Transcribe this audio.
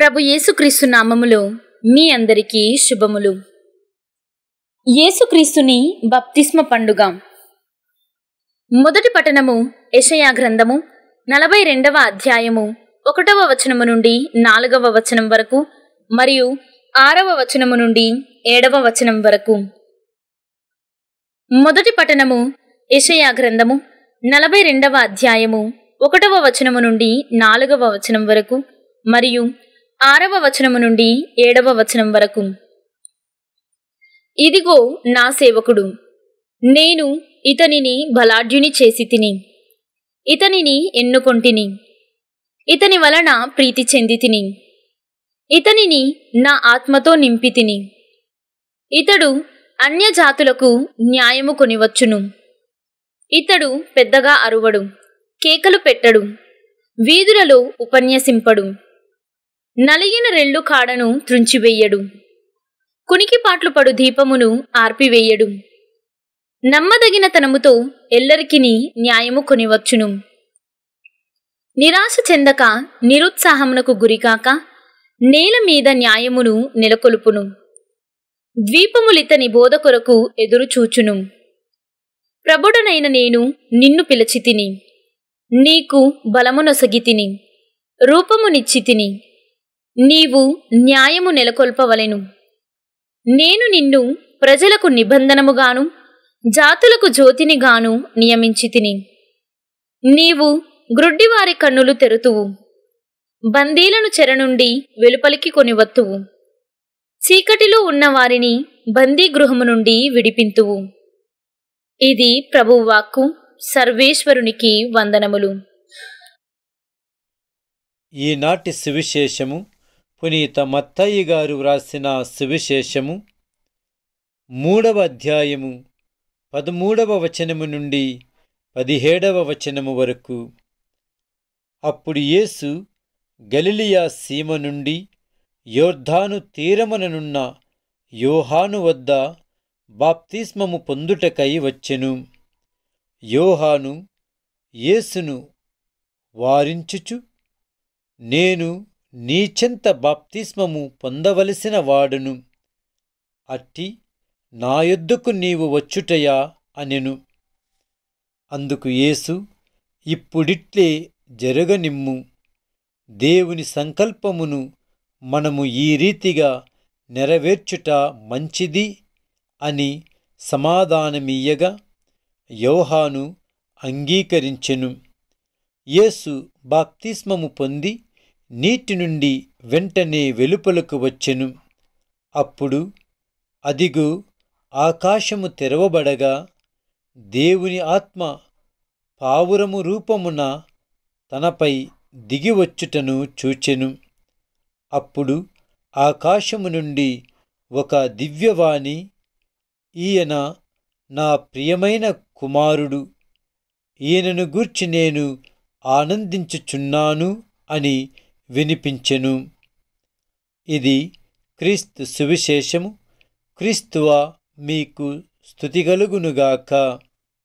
ప్రభు యేసుక్రీస్తు నామములో మీ అందరికీ శుభములు యేసుక్రీస్తుని బప్తిస్మ పండుగ మొదటి పఠనము యెషయా గ్రంథము నలభై రెండవ అధ్యాయము ఒకటవ వచనము నుండి నాలుగవ వచనం వరకు మరియు ఆరవ వచనము నుండి ఏడవ వచనం వరకు మొదటి పఠనము యెషయా గ్రంథము నలభై రెండవ అధ్యాయము ఒకటవ వచనము నుండి నాలుగవ వచనం వరకు మరియు ఆరవ వచనము నుండి ఏడవ వచనం వరకు ఇదిగో నా సేవకుడు నేను ఇతనిని బలాఢ్యుని చేసి తిని ఇతనిని ఎన్నుకొంటిని ఇతని వలన ప్రీతి చెంది తిని ఇతనిని నా ఆత్మతో నింపి తిని ఇతడు అన్యజాతులకు న్యాయము కొనివచ్చును ఇతడు పెద్దగా అరువడు కేకలు పెట్టడు వీధులలో ఉపన్యసింపడు నలిగిన రెల్లు కాడను త్రుంచివేయడు కునికిపాట్లు పడు దీపమును ఆర్పివేయడు నమ్మదగిన తనముతో ఎల్లరికిని న్యాయము కొనివచ్చును నిరాశ చెందక నిరుత్సాహమునకు గురికాక నేల మీద న్యాయమును నెలకొల్పును ద్వీపములితని బోధ కొరకు ఎదురుచూచును ప్రభుడనైన నేను నిన్ను పిలిచి తిని నీకు బలమునొసగి తిని రూపమునిచ్చి తిని నీవు న్యాయము నెలకొల్పవలెను నేను నిన్ను ప్రజలకు నిబంధనముగాను జాతులకు జ్యోతినిగాను నియమించి తిని నీవు గ్రుడ్డివారి కన్నులు తెరుతువు బందీలను చెర నుండి వెలుపలికి కొనివత్తువు చీకటిలో ఉన్న వారిని బందీ గృహము నుండి విడిపింతువు ఇది ప్రభువాక్కు సర్వేశ్వరునికి వందనములు ఈనాటి సువిశేషము పునీత మత్తయ్య గారు వ్రాసిన సువిశేషము మూడవ అధ్యాయము పదమూడవ వచనము నుండి పదిహేడవ వచనము వరకు అప్పుడు యేసు గలిలియా సీమ నుండి యోర్ధాను తీరముననున్న యోహాను వద్ద బాప్తిస్మము పొందుటకై వచ్చెను యోహాను యేసును వారించుచు నేను నీచెంత బాప్తిస్మము పొందవలసిన వాడును అట్టి నా యొద్దకు నీవు వచ్చుటయా అనెను అందుకు యేసు ఇప్పుడిట్లే జరగనిమ్ము దేవుని సంకల్పమును మనము ఈ రీతిగా నెరవేర్చుట మంచిది అని సమాధానమియ్యగా యోహాను అంగీకరించెను యేసు బాప్తిస్మము పొంది నీటి నుండి వెంటనే వెలుపలకు వచ్చెను అప్పుడు అదిగు ఆకాశము తెరవబడగా దేవుని ఆత్మ పావురము రూపమున తనపై దిగివచ్చుటను చూచెను అప్పుడు ఆకాశము నుండి ఒక దివ్యవాణి ఈయన నా ప్రియమైన కుమారుడు ఈయనను గూర్చి నేను ఆనందించుచున్నాను అని వినిపించెను ఇది క్రీస్తు సువిశేషము క్రీస్తువ మీకు స్థుతిగలుగునుగాక